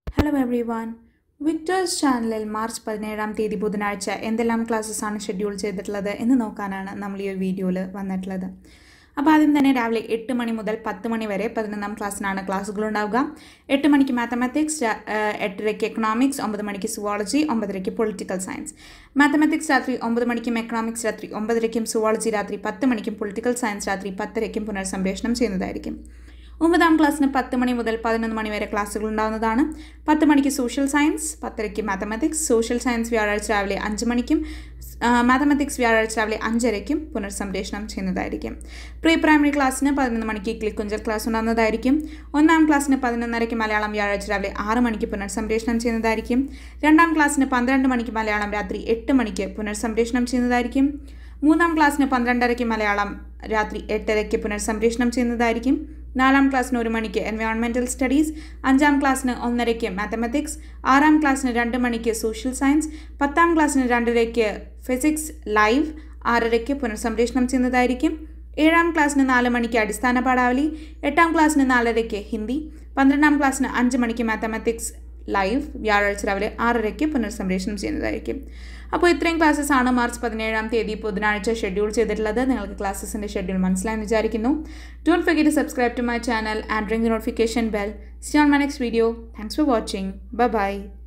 hello every one Victers ചാനലിൽ March പതിനേഴാം തീയതി ബുധനാഴ്ച എന്തെല്ലാം ക്ലാസ്സസ് ആണ് ഷെഡ്യൂൾ ചെയ്തിട്ടുള്ളത് എന്ന് നോക്കാനാണ് നമ്മൾ ഈ ഒരു വീഡിയോയിൽ വന്നിട്ടുള്ളത് അപ്പോൾ ആദ്യം തന്നെ രാവിലെ എട്ട് മണി മുതൽ പത്ത് മണി വരെ പതിനൊന്നാം ക്ലാസ്സിനാണ് ക്ലാസ്സുകൾ ഉണ്ടാവുക എട്ട് മണിക്ക് മാത്തമാറ്റിക്സ് എട്ടരയ്ക്ക് എക്കണോമിക്സ് ഒമ്പത് മണിക്ക് സുവോളജി ഒമ്പതരയ്ക്ക് പൊളിറ്റിക്കൽ സയൻസ് മാത്തമാറ്റിക്സ് രാത്രി ഒമ്പത് മണിക്കും എക്കണോമിക്സ് രാത്രി ഒമ്പതരയ്ക്കും സുവോളജി രാത്രി പത്ത് മണിക്കും പൊളിറ്റിക്കൽ സയൻസ് രാത്രി പത്തരയ്ക്കും പുനർസംപ്രേഷണം ചെയ്യുന്നതായിരിക്കും ഒമ്പതാം ക്ലാസ്സിന് പത്ത് മണി മുതൽ പതിനൊന്ന് മണി വരെ ക്ലാസ്സുകൾ ഉണ്ടാകുന്നതാണ് പത്ത് മണിക്ക് സോഷ്യൽ സയൻസ് പത്തരയ്ക്ക് മാത്തമാറ്റിക്സ് സോഷ്യൽ സയൻസ് വ്യാഴാഴ്ച രാവിലെ അഞ്ച് മണിക്കും മാത്തമാറ്റിക്സ് വ്യാഴാഴ്ച രാവിലെ അഞ്ചരയ്ക്കും പുനർസംപ്രേഷണം ചെയ്യുന്നതായിരിക്കും പ്രീ പ്രൈമറി ക്ലാസ്സിന് പതിനൊന്ന് മണിക്ക് ക്ലിക്കുഞ്ചൽ ക്ലാസ് ഉണ്ടാകുന്നതായിരിക്കും ഒന്നാം ക്ലാസ്സിന് പതിനൊന്നരയ്ക്ക് മലയാളം വ്യാഴാഴ്ച രാവിലെ ആറ് മണിക്ക് പുനർസംപ്രേഷണം ചെയ്യുന്നതായിരിക്കും രണ്ടാം ക്ലാസ്സിന് പന്ത്രണ്ട് മണിക്ക് മലയാളം രാത്രി എട്ട് മണിക്ക് പുനർസംപ്രേഷണം ചെയ്യുന്നതായിരിക്കും മൂന്നാം ക്ലാസ്സിന് പന്ത്രണ്ടരയ്ക്ക് മലയാളം രാത്രി എട്ടരയ്ക്ക് പുനർസംപ്രേഷണം ചെയ്യുന്നതായിരിക്കും നാലാം ക്ലാസ്സിന് ഒരു മണിക്ക് എൻവയോൺമെൻറ്റൽ സ്റ്റഡീസ് അഞ്ചാം ക്ലാസ്സിന് ഒന്നരയ്ക്ക് മാത്തമാറ്റിക്സ് ആറാം ക്ലാസ്സിന് രണ്ട് മണിക്ക് സോഷ്യൽ സയൻസ് പത്താം ക്ലാസ്സിന് രണ്ടരയ്ക്ക് ഫിസിക്സ് ലൈവ് ആറരയ്ക്ക് പുനർസംപ്രേഷണം ചെയ്യുന്നതായിരിക്കും ഏഴാം ക്ലാസ്സിന് നാല് മണിക്ക് അടിസ്ഥാന പാഠാവലി എട്ടാം ക്ലാസ്സിന് നാലരയ്ക്ക് ഹിന്ദി പന്ത്രണ്ടാം ക്ലാസ്സിന് അഞ്ച് മണിക്ക് മാത്തമാറ്റിക്സ് ലൈവ് വ്യാഴാഴ്ച രാവിലെ ആറരയ്ക്ക് പുനർസംപ്രേഷണം ചെയ്യുന്നതായിരിക്കും അപ്പോൾ ഇത്രയും ക്ലാസ്സസ് ആണ് മാർച്ച് പതിനേഴാം തീയതി ബുധനാഴ്ച ഷെഡ്യൂൾ ചെയ്തിട്ടുള്ളത് നിങ്ങൾക്ക് ക്ലാസ്സസിൻ്റെ ഷെഡ്യൂൾ മനസ്സിലായെന്ന് വിചാരിക്കുന്നു don't forget to subscribe to my channel and ring the notification bell see on my next video thanks for watching bye by